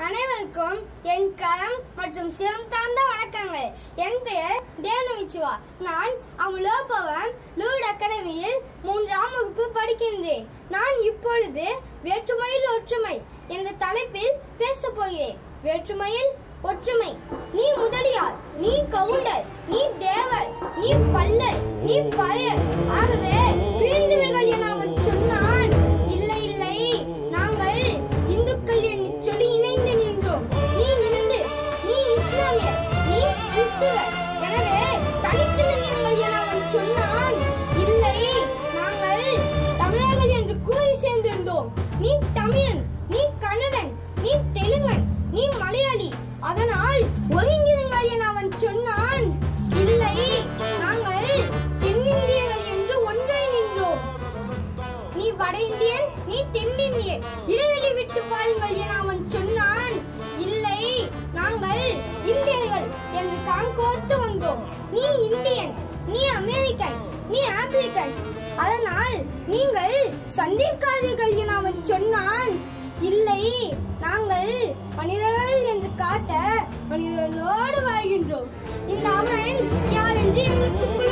அனைவருக்கும் என் கரம் மற்றும் சிரம் தாழ்ந்த வணக்கங்கள் என் பெயர் தேவனவிச்சுவா நான் அமுலோபவன் லூட் அகாடமியில் மூன்றாம் வகுப்பு படிக்கின்றேன் நான் இப்பொழுது வேற்றுமையில் ஒற்றுமை என்ற தலைப்பில் பேசப் போகிறேன் வேற்றுமையில் ஒற்றுமை நீ முதலியார் நீ கவுண்டர் நீ தேவர் நீ பல்லர் நீ பழையர் ஆகவே பிரிந்தவர்கள் என அவன் சொன்னான் இல்லை இல்லை நாங்கள் இந்துக்கள் என்று சொல்லி இணைந்து நின்றோம் நீ இந்து நீ இஸ்லாமியர் நீ கிறிஸ்துவர் எனவே தனித்து நில்லுங்கள் என அவன் சொன்னான் இல்லை நாங்கள் தமிழர்கள் என்று கூறி சேர்ந்திருந்தோம் நீ தமிழன் நீ கன்னடன் நீ தெலுங்கன் நீ மலையாளி அதனால் ஒருங்கிருங்கள் என அவன் சொன்னான் இல்லை நாங்கள் தென்னிந்தியர்கள் என்று ஒன்றை நின்றோம் நீ வட இந்தியன் நீ தென்னிந்தியன் இடைவெளி விட்டு பாருங்கள் என அவன் சொன்னான் இல்லை நாங்கள் இந்தியர்கள் என்று காண்கோத்து வந்தோம் நீ இந்தியன் நீ அமெரிக்கன் நீ ஆப்பிரிக்கன் அதனால் நீங்கள் சந்திக்காதீர்கள் என அவன் சொன்னான் இல்லை நாங்கள் மனிதர்கள் என்று காட்ட மனிதர்களோடு வாழ்கின்றோம் இந்த அவன் யார் என்று எங்களுக்கு புரிய